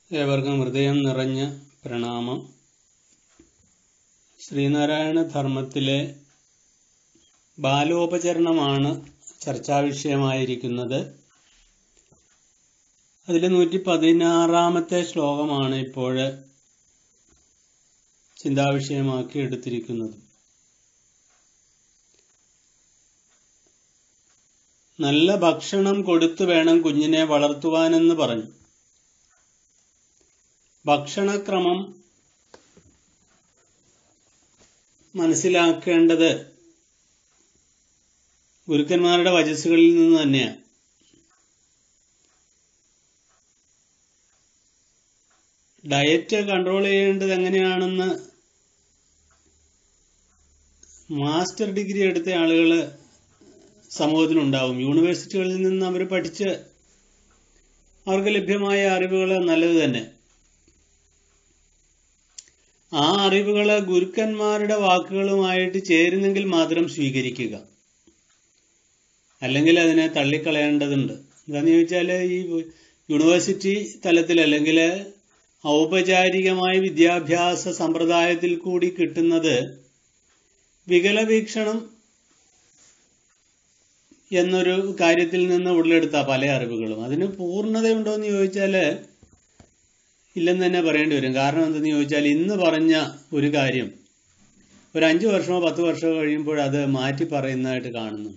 ഏവർക്കും ഹൃദയം നിറഞ്ഞ പ്രണാമം ശ്രീനാരായണ ധർമ്മത്തിലെ ബാലോപചരണമാണ് ചർച്ചാ വിഷയമായിരിക്കുന്നത് അതിൽ നൂറ്റി പതിനാറാമത്തെ ശ്ലോകമാണ് ഇപ്പോൾ ചിന്താവിഷയമാക്കി എടുത്തിരിക്കുന്നത് നല്ല ഭക്ഷണം കൊടുത്തു വേണം കുഞ്ഞിനെ വളർത്തുവാനെന്ന് പറഞ്ഞു ഭക്ഷണക്രമം മനസ്സിലാക്കേണ്ടത് ഗുരുക്കന്മാരുടെ വചസ്സുകളിൽ നിന്ന് തന്നെയാണ് ഡയറ്റ് കൺട്രോൾ ചെയ്യേണ്ടത് എങ്ങനെയാണെന്ന് മാസ്റ്റർ ഡിഗ്രി എടുത്ത ആളുകൾ സമൂഹത്തിനുണ്ടാവും യൂണിവേഴ്സിറ്റികളിൽ നിന്ന് അവർ പഠിച്ച് അവർക്ക് ലഭ്യമായ അറിവുകൾ നല്ലത് തന്നെ ആ അറിവുകൾ ഗുരുക്കന്മാരുടെ വാക്കുകളുമായിട്ട് ചേരുന്നെങ്കിൽ മാത്രം സ്വീകരിക്കുക അല്ലെങ്കിൽ അതിനെ തള്ളിക്കളയേണ്ടതുണ്ട് എന്താന്ന് ചോദിച്ചാൽ ഈ യൂണിവേഴ്സിറ്റി തലത്തിൽ അല്ലെങ്കിൽ ഔപചാരികമായ വിദ്യാഭ്യാസ സമ്പ്രദായത്തിൽ കൂടി കിട്ടുന്നത് വികലവീക്ഷണം എന്നൊരു കാര്യത്തിൽ നിന്ന് ഉടലെടുത്ത പല അറിവുകളും അതിന് പൂർണ്ണതയുണ്ടോ എന്ന് ചോദിച്ചാൽ ഇല്ലെന്ന് തന്നെ പറയേണ്ടി വരും കാരണം എന്തെന്ന് ചോദിച്ചാൽ ഇന്ന് പറഞ്ഞ ഒരു കാര്യം ഒരു അഞ്ച് വർഷമോ പത്ത് വർഷമോ കഴിയുമ്പോൾ അത് മാറ്റി പറയുന്നതായിട്ട് കാണുന്നുണ്ട്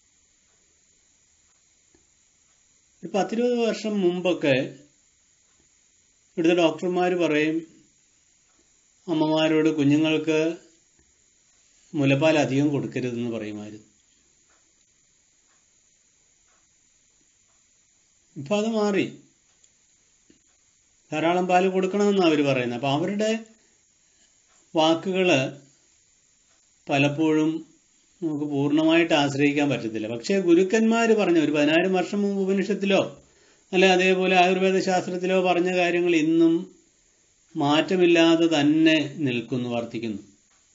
ഒരു പത്തിരുപത് വർഷം മുമ്പൊക്കെ ഇവിടുത്തെ ഡോക്ടർമാർ പറയും അമ്മമാരോട് കുഞ്ഞുങ്ങൾക്ക് മുലപ്പാൽ അധികം കൊടുക്കരുതെന്ന് പറയുമായിരുന്നു ഇപ്പം അത് മാറി ധാരാളം പാല് കൊടുക്കണമെന്നാണ് അവർ പറയുന്നത് അപ്പം അവരുടെ വാക്കുകൾ പലപ്പോഴും നമുക്ക് പൂർണ്ണമായിട്ട് ആശ്രയിക്കാൻ പറ്റത്തില്ല പക്ഷേ ഗുരുക്കന്മാർ പറഞ്ഞ ഒരു പതിനായിരം വർഷം മുമ്പ് ഉപനിഷത്തിലോ അല്ലെ അതേപോലെ ആയുർവേദ ശാസ്ത്രത്തിലോ പറഞ്ഞ കാര്യങ്ങൾ ഇന്നും മാറ്റമില്ലാതെ തന്നെ നിൽക്കുന്നു വർത്തിക്കുന്നു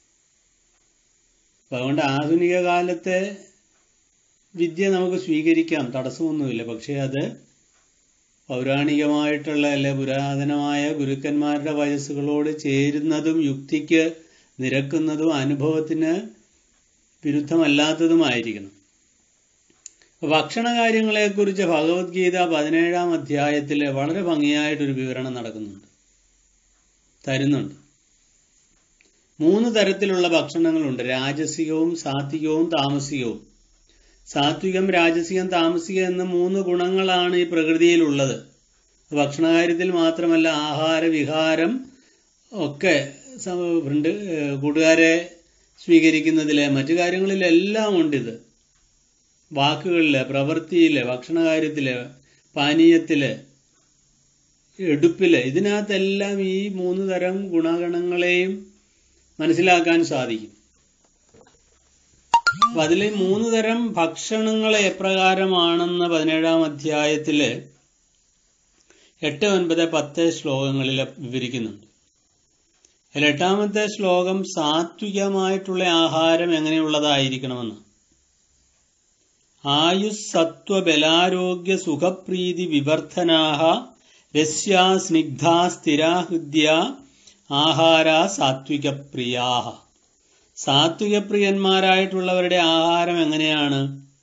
അപ്പം അതുകൊണ്ട് ആധുനിക കാലത്തെ വിദ്യ നമുക്ക് സ്വീകരിക്കാം തടസ്സമൊന്നുമില്ല പക്ഷേ അത് പൗരാണികമായിട്ടുള്ള അല്ലെ പുരാതനമായ ഗുരുക്കന്മാരുടെ വയസ്സുകളോട് ചേരുന്നതും യുക്തിക്ക് നിരക്കുന്നതും അനുഭവത്തിന് വിരുദ്ധമല്ലാത്തതുമായിരിക്കണം ഭക്ഷണ കാര്യങ്ങളെക്കുറിച്ച് ഭഗവത്ഗീത പതിനേഴാം അധ്യായത്തിൽ വളരെ ഭംഗിയായിട്ടൊരു വിവരണം നടക്കുന്നുണ്ട് തരുന്നുണ്ട് മൂന്ന് തരത്തിലുള്ള ഭക്ഷണങ്ങളുണ്ട് രാജസികവും സാത്വികവും താമസികവും സാത്വികം രാജസികം താമസികം എന്ന മൂന്ന് ഗുണങ്ങളാണ് ഈ പ്രകൃതിയിലുള്ളത് ഭക്ഷണകാര്യത്തിൽ മാത്രമല്ല ആഹാര വിഹാരം ഒക്കെ ഫ്രണ്ട് കൂട്ടുകാരെ സ്വീകരിക്കുന്നതിലെ മറ്റു കാര്യങ്ങളിലെല്ലാം ഉണ്ടിത് വാക്കുകളില് പ്രവൃത്തിയില് ഭക്ഷണകാര്യത്തില് പാനീയത്തില് എടുപ്പില് ഇതിനകത്തെല്ലാം ഈ മൂന്ന് തരം ഗുണഗണങ്ങളെയും മനസ്സിലാക്കാൻ സാധിക്കും അപ്പൊ അതിൽ മൂന്ന് തരം ഭക്ഷണങ്ങൾ എപ്രകാരമാണെന്ന് പതിനേഴാം അധ്യായത്തില് എട്ട് ഒൻപത് പത്ത് ശ്ലോകങ്ങളിൽ വിവരിക്കുന്നുണ്ട് അതിൽ എട്ടാമത്തെ ശ്ലോകം സാത്വികമായിട്ടുള്ള ആഹാരം എങ്ങനെയുള്ളതായിരിക്കണമെന്ന് ആയുസ്സത്വ ബലാരോഗ്യ സുഖപ്രീതി വിവർദ്ധനാഹ രസ്യാ സ്നിഗ്ധാ സ്ഥിരാഹൃദ്യ ആഹാര സാത്വികപ്രിയാഹ സാത്വികപ്രിയന്മാരായിട്ടുള്ളവരുടെ ആഹാരം എങ്ങനെയാണ്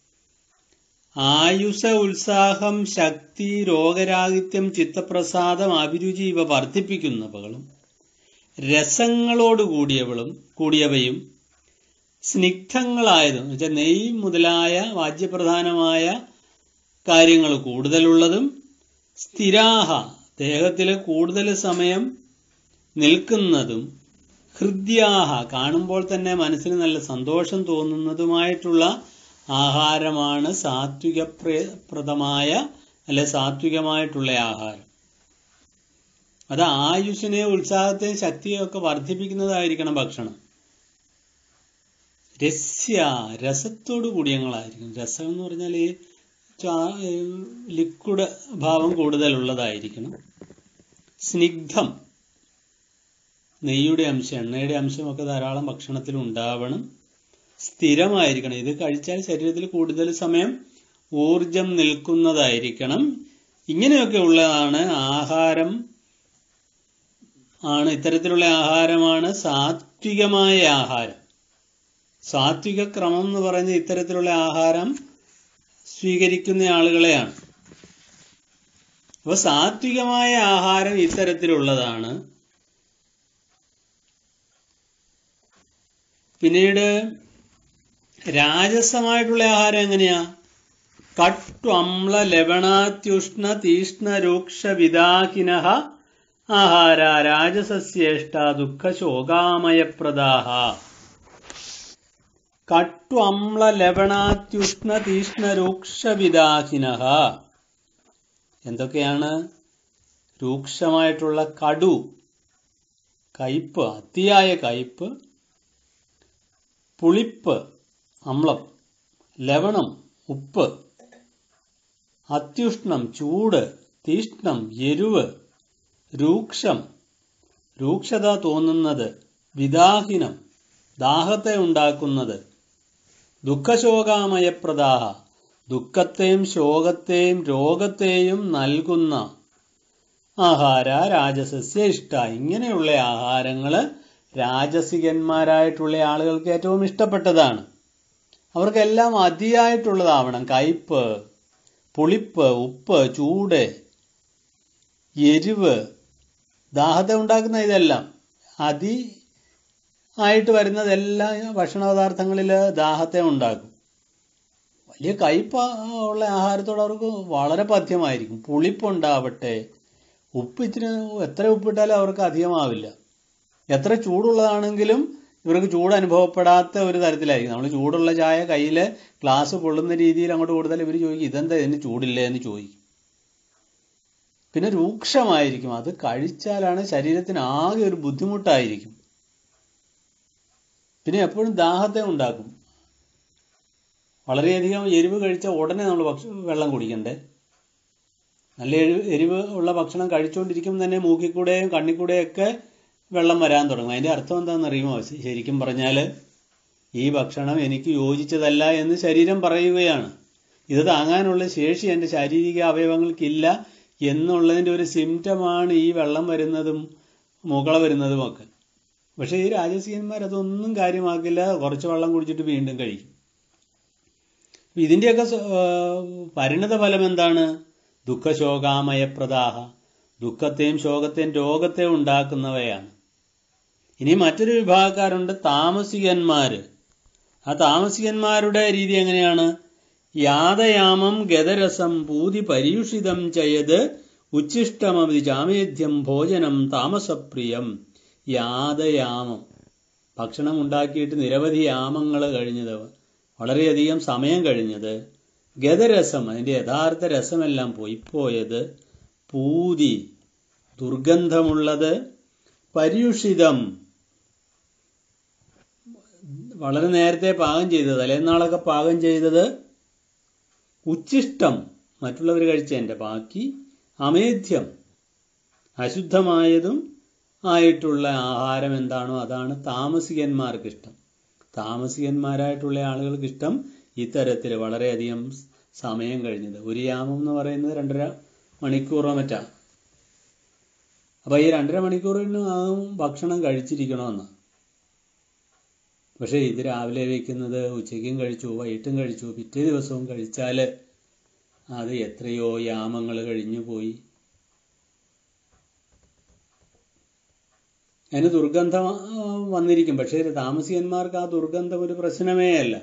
ആയുഷ ഉത്സാഹം ശക്തി രോഗരാഹിത്യം ചിത്തപ്രസാദം അഭിരുചി ഇവ വർദ്ധിപ്പിക്കുന്നവകളും രസങ്ങളോട് കൂടിയവളും കൂടിയവയും സ്നിഗ്ധങ്ങളായതും വെച്ചാൽ നെയ് മുതലായ വാജ്യപ്രധാനമായ കാര്യങ്ങൾ കൂടുതലുള്ളതും സ്ഥിരാഹ ദേഹത്തിൽ കൂടുതൽ സമയം നിൽക്കുന്നതും ഹൃദ്യാഹ കാണുമ്പോൾ തന്നെ മനസ്സിന് നല്ല സന്തോഷം തോന്നുന്നതുമായിട്ടുള്ള ആഹാരമാണ് സാത്വികപ്രദമായ അല്ലെ സാത്വികമായിട്ടുള്ള ആഹാരം അത് ആയുഷിനെ ഉത്സാഹത്തെയും ശക്തിയും ഒക്കെ വർദ്ധിപ്പിക്കുന്നതായിരിക്കണം ഭക്ഷണം രസ്യ രസത്തോടു കൂടിയങ്ങളായിരിക്കും രസം എന്ന് പറഞ്ഞാൽ ഈ ലിക്വിഡ് ഭാവം കൂടുതലുള്ളതായിരിക്കണം സ്നിഗ്ധം നെയ്യുടെ അംശം എണ്ണയുടെ അംശമൊക്കെ ധാരാളം ഭക്ഷണത്തിൽ ഉണ്ടാവണം സ്ഥിരമായിരിക്കണം ഇത് കഴിച്ചാൽ ശരീരത്തിൽ കൂടുതൽ സമയം ഊർജം നിൽക്കുന്നതായിരിക്കണം ഇങ്ങനെയൊക്കെ ഉള്ളതാണ് ആഹാരം ആണ് ഇത്തരത്തിലുള്ള ആഹാരമാണ് സാത്വികമായ ആഹാരം സാത്വിക ക്രമം എന്ന് പറഞ്ഞ ഇത്തരത്തിലുള്ള ആഹാരം സ്വീകരിക്കുന്ന ആളുകളെയാണ് അപ്പൊ സാത്വികമായ ആഹാരം ഇത്തരത്തിലുള്ളതാണ് പിന്നീട് രാജസമായിട്ടുള്ള ആഹാരം എങ്ങനെയാ കട്ടു അമ്ല ലവണാത്യുഷ്ണ തീഷ്ണ രൂക്ഷ വിദാഹിന ആഹാര രാജസസ്യേഷ്ട ദുഃഖ ശോകാമയപ്രദാഹ കട്ടു അമ്ല ലവണാത്യുഷ്ണ തീഷ്ണ രൂക്ഷ വിദാഹിന എന്തൊക്കെയാണ് രൂക്ഷമായിട്ടുള്ള കടു കയ്പ് അതിയായ കയ്പ് പുളിപ്പ് അമ്ളം ലവണം ഉപ്പ് അത്യുഷ്ണം ചൂട് തീഷ്ണം എരിവ് രൂക്ഷം രൂക്ഷത തോന്നുന്നത് വിദാഹിനം ദാഹത്തെ ഉണ്ടാക്കുന്നത് ദുഃഖശോകാമയപ്രദാഹ ദുഃഖത്തെയും ശോകത്തെയും രോഗത്തെയും നൽകുന്ന ആഹാര രാജസസ്യ ഇഷ്ട ഇങ്ങനെയുള്ള ആഹാരങ്ങൾ രാജസികന്മാരായിട്ടുള്ള ആളുകൾക്ക് ഏറ്റവും ഇഷ്ടപ്പെട്ടതാണ് അവർക്കെല്ലാം അതിയായിട്ടുള്ളതാവണം കയ്പ് പുളിപ്പ് ഉപ്പ് ചൂട് എരിവ് ദാഹത്തെ ഉണ്ടാക്കുന്ന ഇതെല്ലാം അതി ആയിട്ട് വരുന്നതെല്ലാം ഭക്ഷണ പദാർത്ഥങ്ങളിൽ ദാഹത്തെ ഉണ്ടാക്കും വലിയ കയ്പ ഉള്ള ആഹാരത്തോട് അവർക്ക് വളരെ പഥ്യമായിരിക്കും പുളിപ്പുണ്ടാവട്ടെ ഉപ്പ് ഇത്തിരി എത്ര ഉപ്പിട്ടാലും അവർക്ക് അധികമാവില്ല എത്ര ചൂടുള്ളതാണെങ്കിലും ഇവർക്ക് ചൂട് അനുഭവപ്പെടാത്ത ഒരു തരത്തിലായിരിക്കും നമ്മൾ ചൂടുള്ള ചായ കയ്യിൽ ഗ്ലാസ് പൊള്ളുന്ന രീതിയിൽ അങ്ങോട്ട് കൊടുത്താൽ ഇവർ ചോദിക്കും ഇതെന്താ ഇതിന് ചൂടില്ലേ എന്ന് ചോദിക്കും പിന്നെ രൂക്ഷമായിരിക്കും അത് കഴിച്ചാലാണ് ശരീരത്തിന് ആകെ ഒരു ബുദ്ധിമുട്ടായിരിക്കും പിന്നെ എപ്പോഴും ദാഹത്തെ ഉണ്ടാക്കും വളരെയധികം എരിവ് കഴിച്ച ഉടനെ നമ്മൾ ഭക്ഷ വെള്ളം കുടിക്കണ്ടേ നല്ല എരിവ് എരിവ് ഉള്ള ഭക്ഷണം കഴിച്ചുകൊണ്ടിരിക്കുമ്പോൾ തന്നെ മൂക്കിക്കൂടെയും കണ്ണിക്കൂടെയൊക്കെ വെള്ളം വരാൻ തുടങ്ങും അതിന്റെ അർത്ഥം എന്താണെന്ന് അറിയുമോ ശരിക്കും പറഞ്ഞാൽ ഈ ഭക്ഷണം എനിക്ക് യോജിച്ചതല്ല എന്ന് ശരീരം പറയുകയാണ് ഇത് താങ്ങാനുള്ള ശേഷി എൻ്റെ ശാരീരിക അവയവങ്ങൾക്കില്ല എന്നുള്ളതിൻ്റെ ഒരു സിംറ്റമാണ് ഈ വെള്ളം വരുന്നതും മുകള വരുന്നതും ഒക്കെ പക്ഷേ ഈ രാജസീയന്മാർ അതൊന്നും കാര്യമാക്കില്ല കുറച്ച് വെള്ളം കുടിച്ചിട്ട് വീണ്ടും കഴിക്കും ഇതിൻ്റെയൊക്കെ പരിണത ഫലം എന്താണ് ദുഃഖശോകാമയപ്രദാഹ ദുഃഖത്തെയും ശോകത്തെയും രോഗത്തെയും ഉണ്ടാക്കുന്നവയാണ് ഇനി മറ്റൊരു വിഭാഗക്കാരുണ്ട് താമസികന്മാര് ആ താമസികന്മാരുടെ രീതി എങ്ങനെയാണ് യാതയാമം ഗതരസം പൂതി പര്യുഷിതം ചയത് ഉച്ഛിഷ്ടമതി ജാമേദ്യം ഭോജനം താമസപ്രിയം യാതയാമം ഭക്ഷണം ഉണ്ടാക്കിയിട്ട് നിരവധി യാമങ്ങൾ കഴിഞ്ഞത് വളരെയധികം സമയം കഴിഞ്ഞത് ഗതരസം അതിൻ്റെ യഥാർത്ഥ രസമെല്ലാം പോയിപ്പോയത് പൂതി ദുർഗന്ധമുള്ളത് പര്യുഷിതം വളരെ നേരത്തെ പാകം ചെയ്തത് തലേന്നാളൊക്കെ പാകം ചെയ്തത് ഉച്ചിഷ്ടം മറ്റുള്ളവർ കഴിച്ചതിൻ്റെ ബാക്കി അമേധ്യം അശുദ്ധമായതും ആയിട്ടുള്ള ആഹാരം എന്താണോ അതാണ് താമസികന്മാർക്ക് ഇഷ്ടം താമസികന്മാരായിട്ടുള്ള ആളുകൾക്ക് ഇഷ്ടം ഇത്തരത്തിൽ വളരെയധികം സമയം കഴിഞ്ഞത് ഒരു യാമം എന്ന് പറയുന്നത് രണ്ടര മണിക്കൂറോ മറ്റാ അപ്പൊ ഈ രണ്ടര മണിക്കൂറിന് ആ ഭക്ഷണം കഴിച്ചിരിക്കണമെന്ന് പക്ഷെ ഇത് രാവിലെ വയ്ക്കുന്നത് ഉച്ചയ്ക്കും കഴിച്ചു വൈകിട്ടും കഴിച്ചു പിറ്റേ ദിവസവും കഴിച്ചാൽ അത് എത്രയോ യാമങ്ങൾ കഴിഞ്ഞു പോയി അതിന് ദുർഗന്ധം വന്നിരിക്കും പക്ഷേ താമസികന്മാർക്ക് ആ ദുർഗന്ധം ഒരു പ്രശ്നമേ അല്ല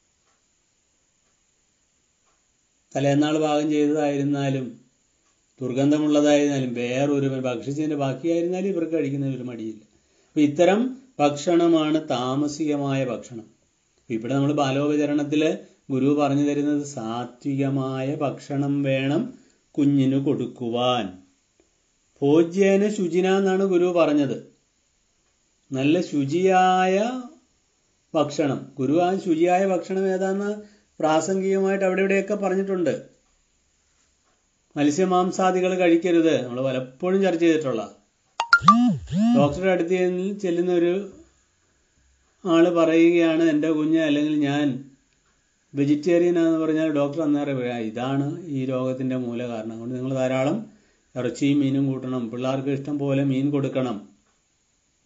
തലേന്നാൾ പാകം ചെയ്തതായിരുന്നാലും ദുർഗന്ധമുള്ളതായിരുന്നാലും വേറൊരു ഭക്ഷിച്ചതിന്റെ ബാക്കിയായിരുന്നാലും ഇവർക്ക് കഴിക്കുന്നതിന് ഒരു മടിയില്ല അപ്പൊ ഇത്തരം ഭക്ഷണമാണ് താമസികമായ ഭക്ഷണം ഇവിടെ നമ്മൾ ബാലോപചരണത്തില് ഗുരു പറഞ്ഞു തരുന്നത് സാത്വികമായ ഭക്ഷണം വേണം കുഞ്ഞിന് കൊടുക്കുവാൻ ഭോജ്യേന ശുചിന എന്നാണ് ഗുരു പറഞ്ഞത് നല്ല ശുചിയായ ഭക്ഷണം ഗുരു ആ ശുചിയായ ഭക്ഷണം ഏതാന്ന് പ്രാസംഗികമായിട്ട് അവിടെ ഇവിടെയൊക്കെ പറഞ്ഞിട്ടുണ്ട് മത്സ്യമാംസാദികൾ കഴിക്കരുത് നമ്മൾ പലപ്പോഴും ചർച്ച ചെയ്തിട്ടുള്ള ഡോക്ടറുടെ അടുത്ത് ചെല്ലുന്ന ഒരു ആള് പറയുകയാണ് എൻ്റെ കുഞ്ഞ് അല്ലെങ്കിൽ ഞാൻ വെജിറ്റേറിയൻ ആണെന്ന് പറഞ്ഞാൽ ഡോക്ടർ അന്നേരം പറയാം ഇതാണ് ഈ രോഗത്തിന്റെ മൂല കാരണം അതുകൊണ്ട് നിങ്ങൾ ധാരാളം ഇറച്ചിയും മീനും കൂട്ടണം പിള്ളേർക്ക് ഇഷ്ടം പോലെ മീൻ കൊടുക്കണം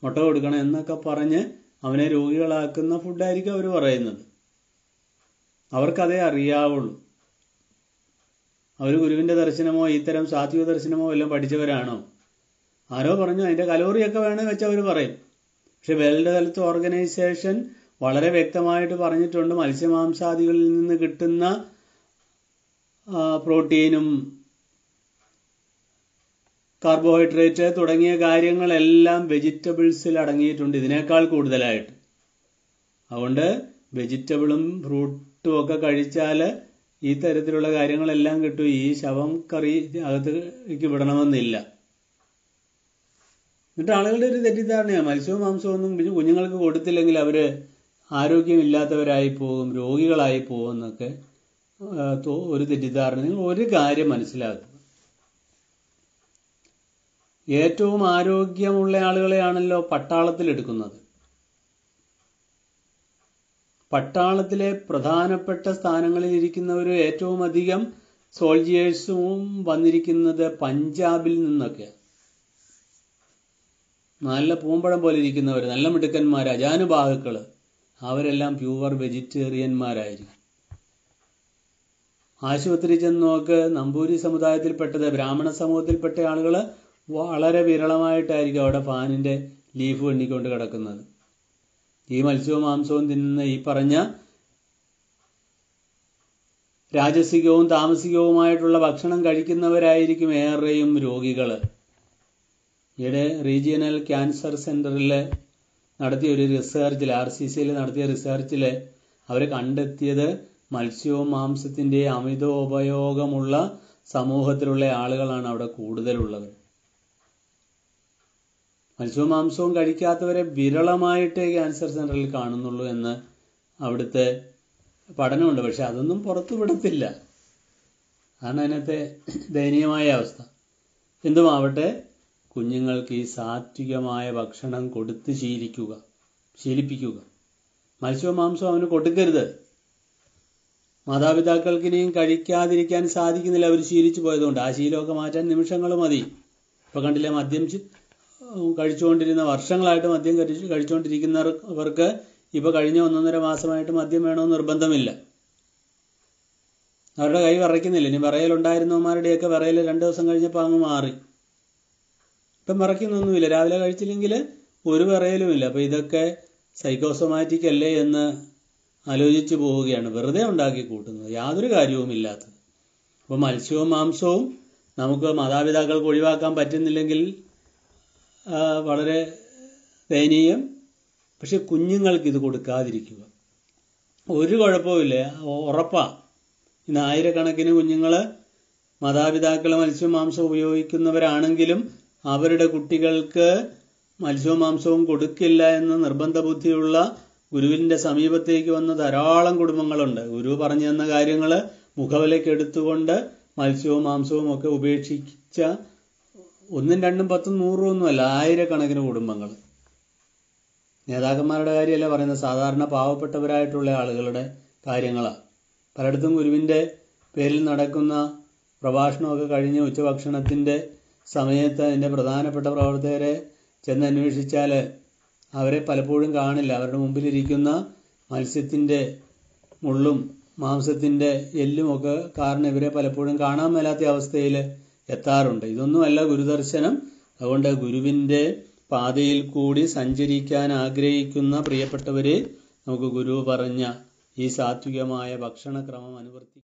മുട്ട കൊടുക്കണം എന്നൊക്കെ പറഞ്ഞ് അവനെ രോഗികളാക്കുന്ന ഫുഡായിരിക്കും അവർ പറയുന്നത് അവർക്കതേ അറിയാവുള്ളൂ അവർ ഗുരുവിന്റെ ദർശനമോ ഇത്തരം സാത്വിക ദർശനമോ എല്ലാം പഠിച്ചവരാണോ ആരോ പറഞ്ഞു അതിന്റെ കലോറിയൊക്കെ വേണേ വെച്ച് അവർ പറയും പക്ഷെ വേൾഡ് ഹെൽത്ത് ഓർഗനൈസേഷൻ വളരെ വ്യക്തമായിട്ട് പറഞ്ഞിട്ടുണ്ട് മത്സ്യമാംസാദികളിൽ നിന്ന് കിട്ടുന്ന ആ, പ്രോട്ടീനും കാർബോഹൈഡ്രേറ്റ് തുടങ്ങിയ കാര്യങ്ങളെല്ലാം വെജിറ്റബിൾസിൽ അടങ്ങിയിട്ടുണ്ട് ഇതിനേക്കാൾ കൂടുതലായിട്ട് അതുകൊണ്ട് വെജിറ്റബിളും ഫ്രൂട്ടും ഒക്കെ കഴിച്ചാൽ ഈ തരത്തിലുള്ള കാര്യങ്ങളെല്ലാം കിട്ടും ഈ ശവം കറി അകത്തേക്ക് വിടണമെന്നില്ല എന്നിട്ട് ആളുകളുടെ ഒരു തെറ്റിദ്ധാരണയാണ് മത്സ്യവും മാംസവും ഒന്നും പിന്നെ കുഞ്ഞുങ്ങൾക്ക് കൊടുത്തില്ലെങ്കിൽ അവര് ആരോഗ്യമില്ലാത്തവരായി പോകും രോഗികളായി പോകും എന്നൊക്കെ ആ, തോ- ഒരു തെറ്റിദ്ധാരണ നിങ്ങൾ ഒരു കാര്യം മനസ്സിലാക്കുക ഏറ്റവും ആരോഗ്യമുള്ള ആളുകളെയാണല്ലോ പട്ടാളത്തിൽ എടുക്കുന്നത് പട്ടാളത്തിലെ പ്രധാനപ്പെട്ട സ്ഥാനങ്ങളിൽ ഇരിക്കുന്നവർ ഏറ്റവും അധികം സോൾജിയേഴ്സും വന്നിരിക്കുന്നത് പഞ്ചാബിൽ നിന്നൊക്കെയാണ് നല്ല പൂമ്പഴം പോലെ ഇരിക്കുന്നവർ നല്ല മിടുക്കന്മാർ അജാനുബാഹുക്കള് അവരെല്ലാം പ്യൂവർ വെജിറ്റേറിയന്മാരായിരിക്കും ആശുപത്രി ചെന്ന് നോക്ക് നമ്പൂരി സമുദായത്തിൽപ്പെട്ടത് ബ്രാഹ്മണ സമൂഹത്തിൽപ്പെട്ട ആളുകൾ വളരെ വിരളമായിട്ടായിരിക്കും അവിടെ ഫാനിന്റെ ലീഫ് എണ്ണിക്കൊണ്ട് കിടക്കുന്നത് ഈ മത്സ്യവും മാംസവും തിന്നുന്ന ഈ പറഞ്ഞ രാജസികവും താമസികവുമായിട്ടുള്ള ഭക്ഷണം കഴിക്കുന്നവരായിരിക്കും ഏറെയും രോഗികള് ഈയിടെ റീജിയണൽ ക്യാൻസർ സെന്ററിൽ നടത്തിയ ഒരു റിസർച്ചിൽ ആർ സി സിയിൽ നടത്തിയ റിസർച്ചിൽ അവർ കണ്ടെത്തിയത് മത്സ്യവും മാംസത്തിന്റെ അമിതോപയോഗമുള്ള സമൂഹത്തിലുള്ള ആളുകളാണ് അവിടെ കൂടുതലുള്ളത് മത്സ്യവും മാംസവും കഴിക്കാത്തവരെ വിരളമായിട്ടേ ക്യാൻസർ സെന്ററിൽ കാണുന്നുള്ളൂ എന്ന് അവിടുത്തെ പഠനമുണ്ട് പക്ഷെ അതൊന്നും പുറത്തു വിടത്തില്ല അതാണ് അതിനകത്തെ ദയനീയമായ അവസ്ഥ എന്തുമാവട്ടെ കുഞ്ഞുങ്ങൾക്ക് ഈ സാത്വികമായ ഭക്ഷണം കൊടുത്ത് ശീലിക്കുക ശീലിപ്പിക്കുക മത്സ്യവും മാംസവും അവന് കൊടുക്കരുത് മാതാപിതാക്കൾക്ക് ഇനിയും കഴിക്കാതിരിക്കാൻ സാധിക്കുന്നില്ല അവർ ശീലിച്ചു പോയതുകൊണ്ട് ആ ശീലമൊക്കെ മാറ്റാൻ നിമിഷങ്ങൾ മതി ഇപ്പൊ കണ്ടില്ലേ മദ്യം ചി- കഴിച്ചുകൊണ്ടിരുന്ന വർഷങ്ങളായിട്ട് മദ്യം കഴിച്ചു കഴിച്ചുകൊണ്ടിരിക്കുന്നവർക്ക് ഇപ്പൊ കഴിഞ്ഞ ഒന്നൊന്നര മാസമായിട്ട് മദ്യം വേണമെന്ന് നിർബന്ധമില്ല അവരുടെ കൈ വിറയ്ക്കുന്നില്ല ഇനി വിറയലുണ്ടായിരുന്നവന്മാരുടെയൊക്കെ വിറയൽ രണ്ടു ദിവസം കഴിഞ്ഞപ്പോൾ അങ്ങ് മാറി ഇപ്പം വിറയ്ക്കുന്നൊന്നുമില്ല രാവിലെ കഴിച്ചില്ലെങ്കിൽ ഒരു വിറയലുമില്ല അപ്പൊ ഇതൊക്കെ സൈക്കോസൊമാറ്റിക് അല്ലേ എന്ന് ആലോചിച്ചു പോവുകയാണ് വെറുതെ ഉണ്ടാക്കി കൂട്ടുന്നത് യാതൊരു കാര്യവുമില്ലാത്തത് അപ്പോൾ മത്സ്യവും മാംസവും നമുക്ക് മാതാപിതാക്കൾക്ക് ഒഴിവാക്കാൻ പറ്റുന്നില്ലെങ്കിൽ ആ, വളരെ ദയനീയം പക്ഷെ കുഞ്ഞുങ്ങൾക്ക് ഇത് കൊടുക്കാതിരിക്കുക ഒരു കുഴപ്പമില്ല ഉറപ്പാ ഇന്ന് ആയിരക്കണക്കിന് കുഞ്ഞുങ്ങൾ മാതാപിതാക്കൾ മത്സ്യവും മാംസവും ഉപയോഗിക്കുന്നവരാണെങ്കിലും അവരുടെ കുട്ടികൾക്ക് മത്സ്യവും മാംസവും കൊടുക്കില്ല എന്ന് നിർബന്ധ ബുദ്ധിയുള്ള ഗുരുവിന്റെ സമീപത്തേക്ക് വന്ന ധാരാളം കുടുംബങ്ങളുണ്ട് ഗുരു പറഞ്ഞു തന്ന കാര്യങ്ങൾ മുഖവിലേക്ക് എടുത്തുകൊണ്ട് മത്സ്യവും മാംസവും ഒക്കെ ഉപേക്ഷിച്ച ഒന്നും രണ്ടും പത്തും നൂറും ഒന്നുമല്ല ആയിരക്കണക്കിന് കുടുംബങ്ങൾ നേതാക്കന്മാരുടെ കാര്യമല്ല പറയുന്നത് സാധാരണ പാവപ്പെട്ടവരായിട്ടുള്ള ആളുകളുടെ കാര്യങ്ങളാണ് പലയിടത്തും ഗുരുവിന്റെ പേരിൽ നടക്കുന്ന പ്രഭാഷണമൊക്കെ കഴിഞ്ഞ് ഉച്ചഭക്ഷണത്തിന്റെ സമയത്ത് അതിന്റെ പ്രധാനപ്പെട്ട പ്രവർത്തകരെ ചെന്ന് അന്വേഷിച്ചാൽ അവരെ പലപ്പോഴും കാണില്ല അവരുടെ മുമ്പിലിരിക്കുന്ന മത്സ്യത്തിന്റെ മുള്ളും മാംസത്തിന്റെ എല്ലും ഒക്കെ കാരണം ഇവരെ പലപ്പോഴും കാണാൻ മേലാത്ത അവസ്ഥയിൽ എത്താറുണ്ട് ഇതൊന്നുമല്ല ഗുരുദർശനം അതുകൊണ്ട് ഗുരുവിന്റെ പാതയിൽ കൂടി സഞ്ചരിക്കാൻ ആഗ്രഹിക്കുന്ന പ്രിയപ്പെട്ടവരെ നമുക്ക് ഗുരു പറഞ്ഞ ഈ സാത്വികമായ ഭക്ഷണക്രമം അനുവർത്തി